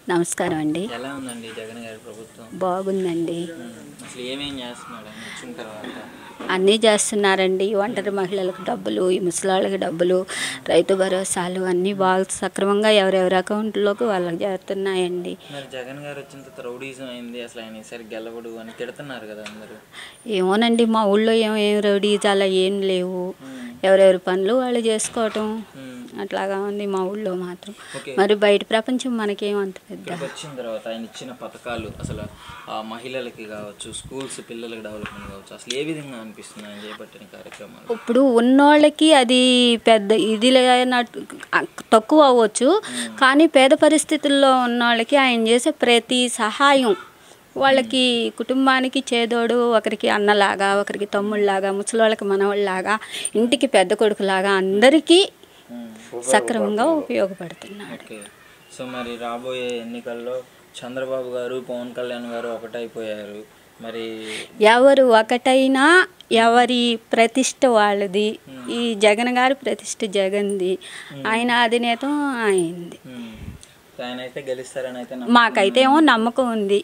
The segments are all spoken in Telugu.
నమస్కారం అండి ఎలా ఉందండి జగన్ గారి ప్రభుత్వం బాగుందండి ఉమ్, అసలు ఏమేం చేస్తున్నాడు ఆయన వచ్చిన తర్వాత అన్నీ చేస్తున్నారండి ఒంటరి మహిళలకు డబ్బులు ఈ ముసలాళ్ళకి డబ్బులు రైతు భరోసాలు అన్నీ బాగా సక్రమంగా ఎవరెవరి అకౌంట్లోకి వాళ్ళకి చేరుతున్నాయండి మరి జగన్ గారు వచ్చిన తర్వాత రౌడీజం అయింది అసలు ఆయన ఈసారి గెలవడు అని తిడుతున్నారు కదా అందరూ ఏమోనండి మా ఊళ్ళో ఏం ఏం రౌడీస్ అలా ఏం లేవు ఎవరెవరి పనులు వాళ్ళు చేసుకోవటం ఉమ్, అట్లాగా ఉంది మా ఊళ్ళో మాత్రం ఓకే మరి బయట ప్రపంచం మనకేం అంత పెద్ద ఇక్కడికి వచ్చిన తర్వాత ఆయన ఇచ్చిన పథకాలు అసలు ఆ మహిళలకి కావచ్చు స్కూల్స్ పిల్లలకి డెవలప్మెంట్ కావచ్చు అసలు ఏ విధంగా అనిపిస్తుంది ఆయన చేపట్టిన కార్యక్రమాలు ఇప్పుడు ఉన్నోళ్ళకి అది పెద్ద ఇది లేనట్టు తక్కువ అవ్వచ్చు కానీ పేద పరిస్థితుల్లో ఉన్నోళ్ళకి ఆయన చేసే ప్రతి సహాయం వాళ్ళకి కుటుంబానికి చేదోడు ఒకరికి అన్నలాగా ఒకరికి తమ్ముళ్ళలాగా ముసలోళ్ళకి మనవాళ్ళలాగా ఇంటికి పెద్ద కొడుకులాగా అందరికీ ఉమ్, సక్రమంగా ఉపయోగపడుతున్నాడు ఓకే సో మరి రాబోయే ఎన్నికల్లో చంద్రబాబు గారు పవన్ కళ్యాణ్ గారు ఒకటైపోయారు మరి ఎవరు ఒకటైనా ఎవరి ప్రతిష్ట వాళ్ళది ఈ జగన్ గారి ప్రతిష్ట జగన్ది ఆయన అధినేతం అయింది ఉమ్, ఆయన అయితే గెలుస్తారని అయితే నమ్మకం మాకైతే ఏమో నమ్మకం ఉంది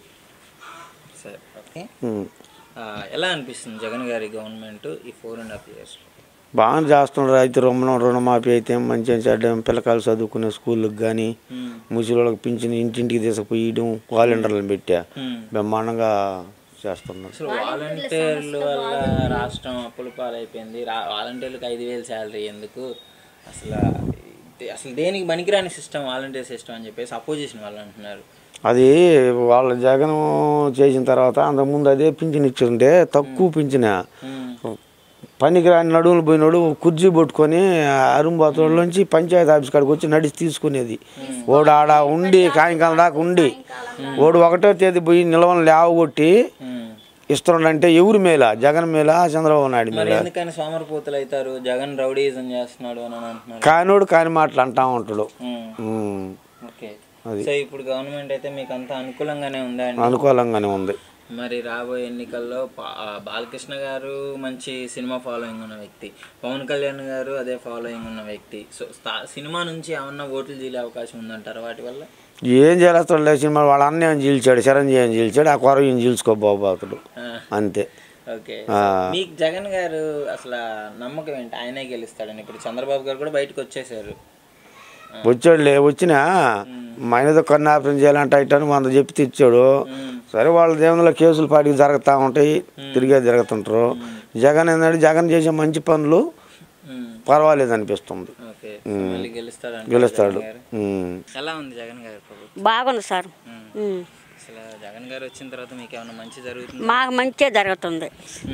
సరే ఓకే ఆ, ఎలా అనిపిస్తుంది జగన్ గారి గవర్నమెంట్ ఈ ఫోర్ అండ్ హాఫ్ ఇయర్స్ బాగానే చేస్తున్నారు రైతు రుణం రుణమాఫీ అయితే మంచిగా చెడ్డ పిల్లకాయలు చదువుకునే స్కూళ్ళకి కానీ ముసలిళ్ళకి పింఛన్ ఇంటింటికి తీసుకుపోయడం వాలంటీర్లను పెట్టా బ్రహ్మాండంగా చేస్తున్నారు అసలు వాలంటీర్ల వల్ల రాష్ట్రం అప్పుల పాలైపోయింది రా- వాలంటీర్లకు ఐదు వేలు శాలరీ ఎందుకు అసలు ఇది- అసలు దేనికి పనికిరాని సిస్టమ్ వాలంటీర్ సిస్టమ్ అని చెప్పేసి అపోజిషన్ వాళ్ళు అంటున్నారు అది వాళ్ళ జగన్ చేసిన తర్వాత అంతకుముందు అదే పింఛన్ ఇచ్చింటే తక్కువ పింఛన ఉమ్, పనికి రాని నడువులు పోయినోడు కుర్చీ పట్టుకొని అరుంబాతులోంచి పంచాయతీ ఆఫీస్ కాడికి వచ్చి నడిచి తీసుకునేది ఓడు ఆడ ఉండి సాయంకాలం దాకా ఉండి ఓడు ఒకటో తేదీ పోయి నిలవని లేవగొట్టి ఉమ్. ఇస్తున్నాడంటే ఎవరి మేల జగన్ మేల చంద్రబాబు నాయుడు మరి మేల ఎందుకని సోమరపోతులు అవుతారు జగన్ రౌడీజం చేస్తున్నాడు అని అంటున్నారు కానోడు కాని మాటలు అంటా ఉంటాడు ఉమ్, ఉమ్. ఓకే అది. సో ఇప్పుడు గవర్నమెంట్ అయితే మీకు అంతా అనుకూలంగానే ఉందా అండి అనుకూలంగానే ఉంది మరి రాబోయే ఎన్నికల్లో పా- ఆ బాలకృష్ణ గారు మంచి సినిమా ఫాలోయింగ్ ఉన్న వ్యక్తి పవన్ కళ్యాణ్ గారు అదే ఫాలోయింగ్ ఉన్న వ్యక్తి సో స్థా- సినిమా నుంచి ఏమన్నా ఓట్లు చీలే అవకాశం ఉందంటారు వాటి వల్ల ఏం చేస్తాడు లేదు సినిమా వాళ్ళ అన్న ఏం చీల్చాడు చిరంజీవి ఏం చీల్చాడు ఆ కొర ఏం చీల్చుకోబోబాతుడు ఆ, అంతే ఓకే ఆ. మీకు జగన్ గారు అసలు నమ్మకం ఏంటి ఆయనే గెలుస్తాడని ఇప్పుడు చంద్రబాబు గారు కూడా బయటకు వచ్చేసారు వచ్చాడులే వచ్చినా మా ఆయనతో కన్ను ఆపరేషన్ చేయాలంటే ఇట్టని వంద చెప్పి తెచ్చాడు సరే వాళ్ళ దేవునిలో కేసులు పాటికి జరుగుతూ ఉంటాయి తిరిగే జరుగుతుంటారు జగన్ ఏంటంటే జగన్ చేసే మంచి పనులు ఉమ్, పర్వాలేదు అనిపిస్తుంది ఓకే సో మళ్ళీ గెలుస్తాడు గెలుస్తాడు ఉమ్. ఎలా ఉంది జగన్ గారి ప్రభుత్వం బాగుంది సార్ ఉమ్. ఉమ్. అసలు జగన్ గారు వచ్చిన తర్వాత మీకు ఏమైనా మంచి జరుగుతుంది మాకు మంచిగా జరుగుతుంది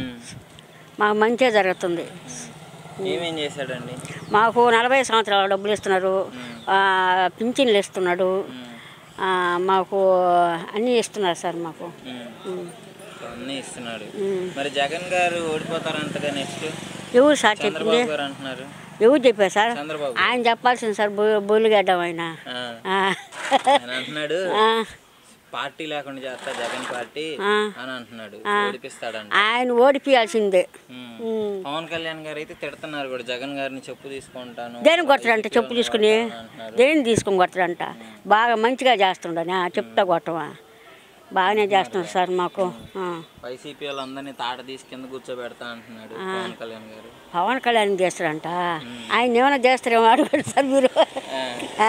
మాకు మంచిగా జరుగుతుంది ఏమేం చేశాడండి మాకు నలభై సంవత్సరాల డబ్బులు ఇస్తున్నారు ఆ, పింఛన్లు ఇస్తున్నాడు ఆ, మాకు అన్నీ ఇస్తున్నారు సార్ మాకు ఉమ్. సో అన్నీ ఇస్తున్నాడు మరి జగన్ గారు ఓడిపోతారంటగా నెక్స్ట్ ఎవరు సార్ చెప్పింది చంద్రబాబు గారు అంటున్నారు ఎవరు చెప్పారు సార్ చంద్రబాబు ఆయన చెప్పాల్సింది సార్ బొ బొల్లిగడ్డం ఆయన ఆ, ఆ. ఆయన అంటున్నాడు ఆ. పార్టీ లేకుండా చేస్తా జగన్ పార్టీ ఆ. అని అంటున్నాడు ఓడిపిస్తాడంట ఆయన ఓడిపియాల్సిందే ఉమ్. ఉమ్. పవన్ కళ్యాణ్ గారు అయితే తిడుతున్నారు కూడా జగన్ గారిని చెప్పు తీసుకుంటాను దేనికి కొడతాడంట చెప్పు తీసుకుని దేని తీసుకుని కొడతాడంట బాగా మంచిగా చేస్తుండని ఆ, చెప్తా కొట్టమా బాగానే చేస్తున్నారు సార్ మాకు ఆ. వైసీపీ వాళ్ళందరినీ తాట తీసి కింద కూర్చోబెడతా అంటున్నాడు పవన్ కళ్యాణ్ గారు పవన్ కళ్యాణ్ చేస్తాడంట ఆయన ఏమైనా చేస్తారేమో అడగండి సార్ మీరు ఆ.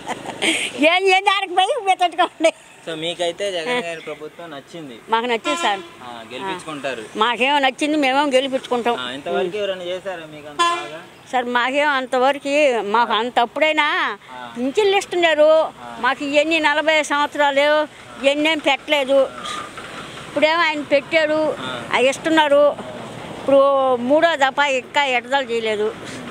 ఏం ఏం దానికి పోయి పెట్టుకోండి సో మీకైతే జగన్ గారి ప్రభుత్వం నచ్చింది మాకు నచ్చింది సార్ ఆ, గెలిపించుకుంటారు మాకేమో నచ్చింది మేమేమో గెలిపించుకుంటాం ఆ, ఇంతవరకు ఎవరైనా చేశారా మీకు అంత బాగా సార్ మాకేం అంతవరకు మాకు అంత అప్పుడైనా పింఛన్లు ఇస్తున్నారు మాకు ఇవన్నీ నలభై సంవత్సరాలు ఇవన్నీ ఏం పెట్టలేదు ఇప్పుడేమో ఆయన పెట్టాడు అవి ఇస్తున్నారు ఇప్పుడు మూడో దఫా ఇంకా ఎడదల చేయలేదు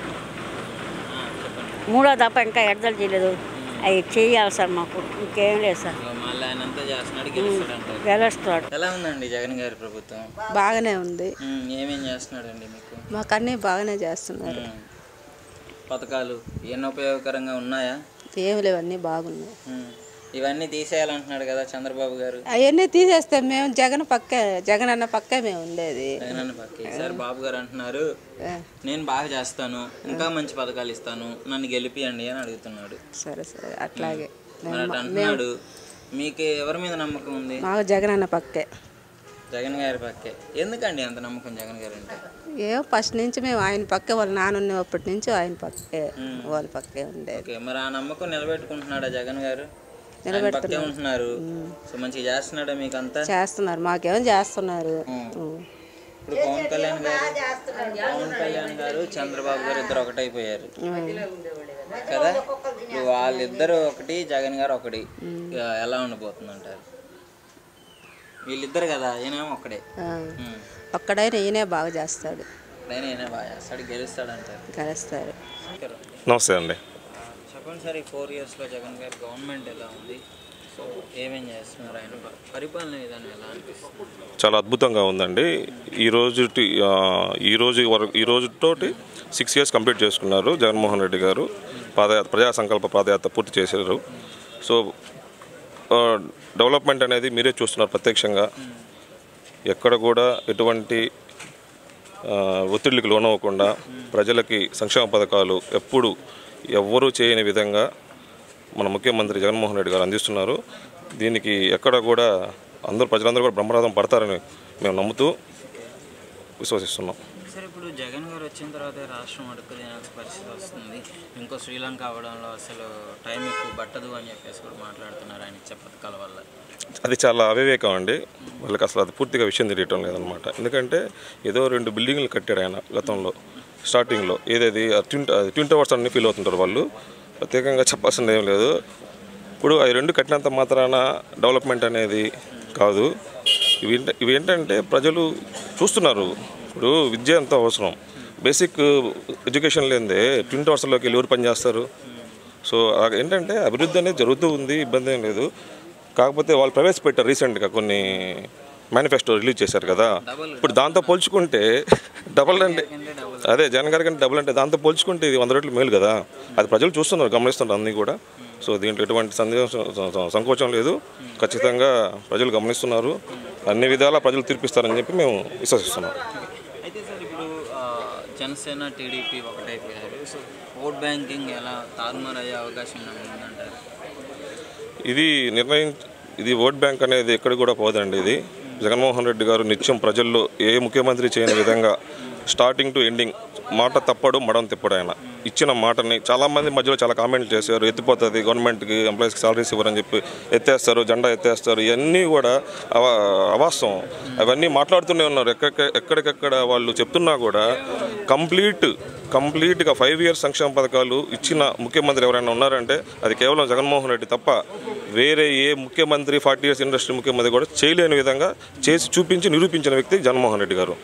మూడో దఫా ఇంకా ఎడదల చేయలేదు అవి చేయాలి సార్ మాకు ఇంకేం లేదు సార్ ఇక మళ్ళీ ఆయన అంతా చేస్తున్నాడు గెలుస్తాడంటారు గెలుస్తాడు ఎలా ఉందండి జగన్ గారి ప్రభుత్వం బాగానే ఉంది ఉమ్, ఏమేం చేస్తున్నాడండి మీకు మాకు అన్నీ బాగానే చేస్తున్నారు ఉమ్. పథకాలు ఎన్ని ఉపయోగకరంగా ఉన్నాయా ఏమి లేవు అన్నీ బాగున్నాయి ఉమ్. ఇవన్నీ తీసేయాలంటున్నాడు కదా చంద్రబాబు గారు అవన్నీ తీసేస్తే మేము జగన్ పక్కే జగన్ అన్న పక్కే మేము ఉండేది జగన్ అన్న పక్క ఈసారి బాబు గారు అంటున్నారు ఆ, నేను బాగా చేస్తాను ఇంకా మంచి పథకాలు ఇస్తాను నన్ను గెలిపియండి అని అడుగుతున్నాడు సరే సరే అట్లాగే మరి అట్లా అంటున్నాడు మీకు ఎవరి మీద నమ్మకం ఉంది మాకు జగన్ అన్న పక్కే జగన్ గారి పక్కే ఎందుకండి అంత నమ్మకం జగన్ గారు అంటే ఏమో ఫస్ట్ నుంచి మేము ఆయన పక్కే వాళ్ళ నాన్న ఉన్నప్పటి నుంచి ఆయన పక్కే వాళ్ళ పక్కే ఉండేది ఓకే మరి ఆ నమ్మకం నిలబెట్టుకుంటున్నాడా జగన్ గారు ఆయన పక్కే ఉంటున్నారు సో మంచిగా చేస్తున్నాడా మీకు అంతా చేస్తున్నారు మాకేమో చేస్తున్నారు ఉం. ఇప్పుడు పవన్ కళ్యాణ్ గారు పవన్ కళ్యాణ్ గారు చంద్రబాబు గారు ఇద్దరు ఒకటైపోయారు కదా ఇప్పుడు వాళ్ళిద్దరు ఒకటి జగన్ గారు ఒకటి ఇక ఎలా ఉండబోతుంది అంటారు వీళ్ళిద్దరు కదా ఈయనేమో ఒకడే ఆ. ఉమ్. ఒక్కడైనా ఈయనే బాగా చేస్తాడు ఆయన ఈయన బాగా చేస్తాడు గెలుస్తాడు అంటారు కలుస్తాడు నమస్తే అండి చెప్పండి సార్ ఈ ఫోర్ ఇయర్స్లో జగన్ గారి గవర్నమెంట్ ఎలా ఉంది సో ఏమేం చేస్తున్నారు ఆయన ప- పరిపాలన విధానం ఎలా అనిపిస్తుంది చాలా అద్భుతంగా ఉందండి ఈ రోజు ఈ రోజు వరకు ఈ రోజుతోటి సిక్స్ ఇయర్స్ కంప్లీట్ చేసుకున్నారు జగన్మోహన్ రెడ్డి గారు పాదయాత్ర ప్రజా సంకల్ప పాదయాత్ర పూర్తి చేశారు సో ఆ, డెవలప్మెంట్ అనేది మీరే చూస్తున్నారు ప్రత్యక్షంగా ఎక్కడ కూడా ఎటువంటి ఆ, ఒత్తిడికి లోనవ్వకుండా ప్రజలకి సంక్షేమ పథకాలు ఎప్పుడు ఎవ్వరూ చేయని విధంగా మన ముఖ్యమంత్రి జగన్మోహన్ రెడ్డి గారు అందిస్తున్నారు దీనికి ఎక్కడ కూడా అందరూ ప్రజలందరూ కూడా బ్రహ్మరథం పడతారని మేము నమ్ముతూ విశ్వసిస్తున్నాం సార్ ఇప్పుడు జగన్ గారు వచ్చిన తర్వాత రాష్ట్రం అడుక్కు తినాల్సిన పరిస్థితి వస్తుంది ఇంకో శ్రీలంక అవడంలో అసలు టైం ఎక్కువ పట్టదు అని చెప్పేసి కూడా మాట్లాడుతున్నారు ఆయన ఇచ్చే పథకాల వల్ల అది చాలా అవివేకం అండి వాళ్ళకి అసలు అది పూర్తిగా విషయం తెలియటం లేదనమాట ఎందుకంటే ఏదో రెండు బిల్డింగ్లు కట్టాడు ఆయన గతంలో స్టార్టింగ్లో ఏదేది ట్విన్ ట్విన్ టవర్స్ అన్ని ఫీల్ అవుతుంటారు వాళ్ళు ప్రత్యేకంగా చెప్పాల్సింది ఏం లేదు ఇప్పుడు అవి రెండు కట్టినంత మాత్రాన డెవలప్మెంట్ అనేది కాదు ఇవి ఏంట- ఇవి ఏంటంటే ప్రజలు చూస్తున్నారు ఇప్పుడు విద్య ఎంతో అవసరం బేసిక్ ఎడ్యుకేషన్ లేదే ట్విన్ టవర్స్లోకి వెళ్ళి ఎవరు పనిచేస్తారు సో ఆ ఏంటంటే అభివృద్ధి అనేది జరుగుతూ ఉంది ఇబ్బంది ఏం లేదు కాకపోతే వాళ్ళు ప్రవేశపెట్టారు రీసెంట్గా కొన్ని మేనిఫెస్టో రిలీజ్ చేశారు కదా ఇప్పుడు దాంతో పోల్చుకుంటే డబల్ అంటే అదే జగన్ గారి కంటే డబుల్ అంటే దాంతో పోల్చుకుంటే ఇది వంద రెట్లు మేలు కదా అది ప్రజలు చూస్తున్నారు గమనిస్తున్నారు అన్నీ కూడా సో దీంట్లో ఎటువంటి సందేహం స- స- సంకోచం లేదు ఖచ్చితంగా ప్రజలు గమనిస్తున్నారు అన్ని విధాలా ప్రజలు తీర్పిస్తారని చెప్పి మేము విశ్వసిస్తున్నాం అయితే సార్ ఇప్పుడు ఆ, జనసేన టీడీపీ ఒకటైపోయారు సో ఓట్ బ్యాంకింగ్ ఎలా తారుమారు అయ్యే అవకాశం ఉందంటారు ఇది నిర్ణయం ఇది ఓట్ బ్యాంక్ అనేది ఎక్కడ కూడా పోదండి ఇది జగన్మోహన్ రెడ్డి గారు నిత్యం ప్రజల్లో ఏ ముఖ్యమంత్రి చేయని విధంగా స్టార్టింగ్ టు ఎండింగ్ మాట తప్పడు మడం తిప్పడు ఆయన ఇచ్చిన మాటని చాలామంది మధ్యలో చాలా కామెంట్లు చేశారు ఎత్తిపోతుంది గవర్నమెంట్కి ఎంప్లాయీస్కి సాలరీస్ ఇవ్వరని చెప్పి ఎత్తేస్తారు జెండా ఎత్తేస్తారు ఇవన్నీ కూడా అవ అవాస్తవం అవన్నీ మాట్లాడుతూనే ఉన్నారు ఎక్కడిక ఎక్కడికెక్కడ వాళ్ళు చెప్తున్నా కూడా కంప్లీట్ కంప్లీట్గా ఫైవ్ ఇయర్స్ సంక్షేమ పథకాలు ఇచ్చిన ముఖ్యమంత్రి ఎవరైనా ఉన్నారంటే అది కేవలం జగన్మోహన్ రెడ్డి తప్ప వేరే ఏ ముఖ్యమంత్రి ఫార్టీ ఇయర్స్ ఇండస్ట్రీ ముఖ్యమంత్రి కూడా చేయలేని విధంగా చేసి చూపించి నిరూపించిన వ్యక్తి జగన్మోహన్ రెడ్డి గారు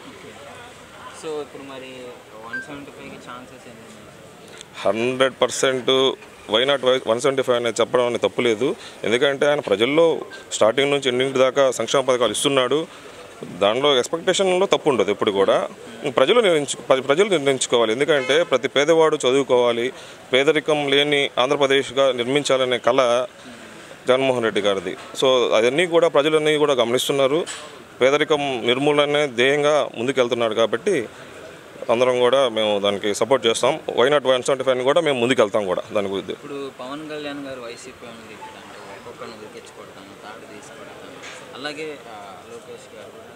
సో ఇప్పుడు మరి వన్ సెవెంటీ ఫైవ్కి ఛాన్సెస్ ఏంటి hundred percent why not why one seventy five అనేది చెప్పడం అనేది తప్పులేదు ఎందుకంటే ఆయన ప్రజల్లో స్టార్టింగ్ నుంచి ఎండింగ్ దాకా సంక్షేమ పథకాలు ఇస్తున్నాడు దానిలో ఎక్స్పెక్టేషన్లో తప్పు ఉండదు ఎప్పుడు కూడా ప్రజలు నిర్ణయించు ప్ర- ప్రజలు నిర్ణయించుకోవాలి ఎందుకంటే ప్రతి పేదవాడు చదువుకోవాలి పేదరికం లేని ఆంధ్రప్రదేశ్గా నిర్మించాలనే కళ జగన్మోహన్ రెడ్డి గారిది సో అవన్నీ కూడా ప్రజలన్నీ కూడా గమనిస్తున్నారు పేదరికం నిర్మూలనే ధ్యేయంగా ముందుకెళ్తున్నాడు కాబట్టి అందరం కూడా మేము దానికి సపోర్ట్ చేస్తాం why not one seventy five కూడా మేము ముందుకెళ్తాం కూడా దాని గురించి ఇప్పుడు పవన్ కళ్యాణ్ గారు వైసీపీ అని తిట్టారంటే ఒక్కొక్కరిని ఉరికించుకొడతాను తాడు తీసుకొడతాను అలాగే ఆ, లోకేష్ గారు కూడా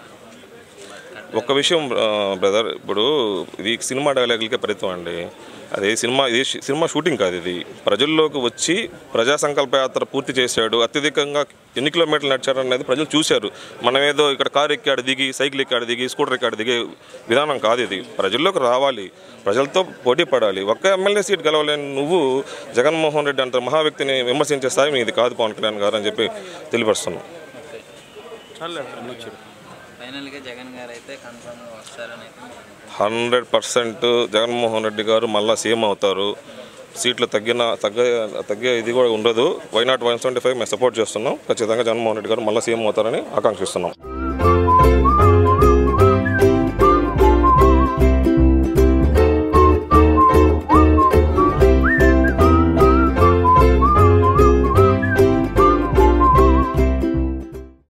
కట్ ఒక్క విషయం బ్రదర్ ఇప్పుడు ఇది సినిమా డైలాగులకే పరితం అండి అది సినిమా ఇది షి- సినిమా షూటింగ్ కాదు ఇది ప్రజల్లోకి వచ్చి ప్రజా సంకల్ప యాత్ర పూర్తి చేశాడు అత్యధికంగా ఎన్ని కిలోమీటర్లు నడిచాడు అనేది ప్రజలు చూశారు మనం ఏదో ఇక్కడ కారు ఎక్కాడు దిగి సైకిల్ ఎక్కాడు దిగి స్కూటర్ ఎక్కాడు దిగే విధానం కాదు ఇది ప్రజల్లోకి రావాలి ప్రజలతో పోటీ పడాలి ఒక్క ఎమ్మెల్యే సీట్ గెలవలేని నువ్వు జగన్మోహన్ రెడ్డి అంత మహా వ్యక్తిని విమర్శించే స్థాయి ఇది కాదు పవన్ కళ్యాణ్ గారు అని చెప్పి తెలియపరుస్తున్నాం ఫైనల్గా జగన్ గారు అయితే కన్ఫర్మ్గా వస్తారని అయితే మీరు అనుకుంటున్నారు. హండ్రెడ్ పర్సెంట్ జగన్మోహన్ రెడ్డి గారు మళ్ళీ సీఎం అవుతారు సీట్లు తగ్గిన తగ్గ తగ్గే ఇది కూడా ఉండదు why not one seventy five మేము సపోర్ట్ చేస్తున్నాం ఖచ్చితంగా జగన్మోహన్ రెడ్డి గారు మళ్ళీ సీఎం అవుతారని ఆకాంక్షిస్తున్నాం